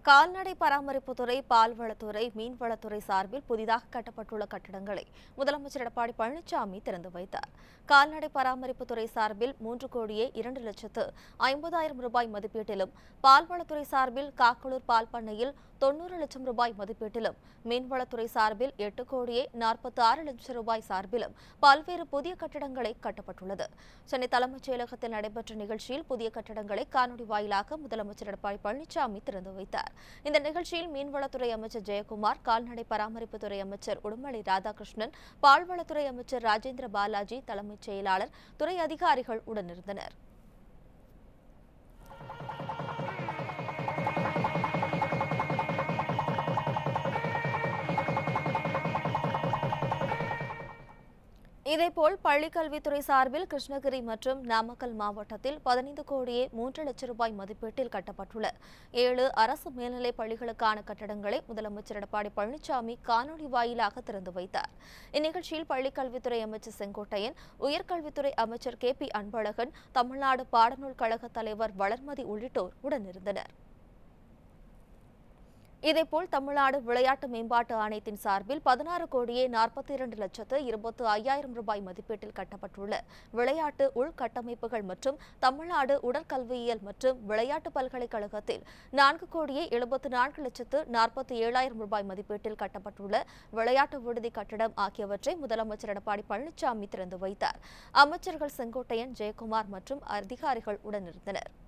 கால்நடை பராமரிப்புத்துறை பால்வளத்துறை மீன்வளத்துறை சார்பில் புதிதாக கட்டப்பட்டுள்ள கட்டடங்களை முதலமைச்சர் எடப்பாடி பழனிசாமி திறந்து வைத்தார் கால்நடை பராமரிப்புத்துறை சார்பில் மூன்று கோடியே இரண்டு லட்சத்து ஐம்பதாயிரம் ரூபாய் மதிப்பீட்டிலும் பால்வளத்துறை சார்பில் காக்கலூர் பால் பண்ணையில் தொண்ணூறு லட்சம் ரூபாய் மதிப்பீட்டிலும் மீன்வளத்துறை சார்பில் எட்டு கோடியே நாற்பத்தி ஆறு லட்சம் ரூபாய் சார்பிலும் பல்வேறு புதிய கட்டடங்களை கட்டப்பட்டுள்ளது சென்னை தலைமைச் செயலகத்தில் நடைபெற்ற நிகழ்ச்சியில் புதிய கட்டடங்களை காணொலி வாயிலாக முதலமைச்சர் எடப்பாடி பழனிசாமி திறந்து வைத்தார் இந்த நிகழ்ச்சியில் மீன்வளத்துறை அமைச்சர் ஜெயக்குமார் கால்நடை பராமரிப்புத்துறை அமைச்சர் உடுமலை ராதாகிருஷ்ணன் பால்வளத்துறை அமைச்சர் ராஜேந்திர பாலாஜி தலைமைச் செயலாளர் துறை அதிகாரிகள் உடனிருந்தனர் இதேபோல் பள்ளிக்கல்வித்துறை சார்பில் கிருஷ்ணகிரி மற்றும் நாமக்கல் மாவட்டத்தில் பதினைந்து கோடியே மூன்று லட்சம் ரூபாய் மதிப்பீட்டில் கட்டப்பட்டுள்ள ஏழு அரசு மேல்நிலைப் பள்ளிகளுக்கான கட்டடங்களை முதலமைச்சர் எடப்பாடி பழனிசாமி காணொலி வாயிலாக திறந்து வைத்தார் இந்நிகழ்ச்சியில் பள்ளிக்கல்வித்துறை அமைச்சர் செங்கோட்டையன் உயர்கல்வித்துறை அமைச்சர் கே பி அன்பழகன் தமிழ்நாடு பாடநூல் கழக தலைவர் வளர்மதி உள்ளிட்டோர் உடனிருந்தனர் இதேபோல் தமிழ்நாடு விளையாட்டு மேம்பாட்டு ஆணையத்தின் சார்பில் பதினாறு கோடியே நாற்பத்தி இரண்டு லட்சத்து இருபத்து ஐயாயிரம் ரூபாய் மதிப்பீட்டில் கட்டப்பட்டுள்ள விளையாட்டு உள்கட்டமைப்புகள் மற்றும் தமிழ்நாடு உடற்கல்வியியல் மற்றும் விளையாட்டு பல்கலைக்கழகத்தில் நான்கு கோடியே எழுபத்து நான்கு லட்சத்து நாற்பத்தி ஏழாயிரம் ரூபாய் மதிப்பீட்டில் கட்டப்பட்டுள்ள விளையாட்டு விடுதி கட்டடம் ஆகியவற்றை முதலமைச்சர் எடப்பாடி பழனிசாமி திறந்து வைத்தார் அமைச்சர்கள் செங்கோட்டையன் ஜெயக்குமார் மற்றும் அதிகாரிகள் உடனிருந்தனர்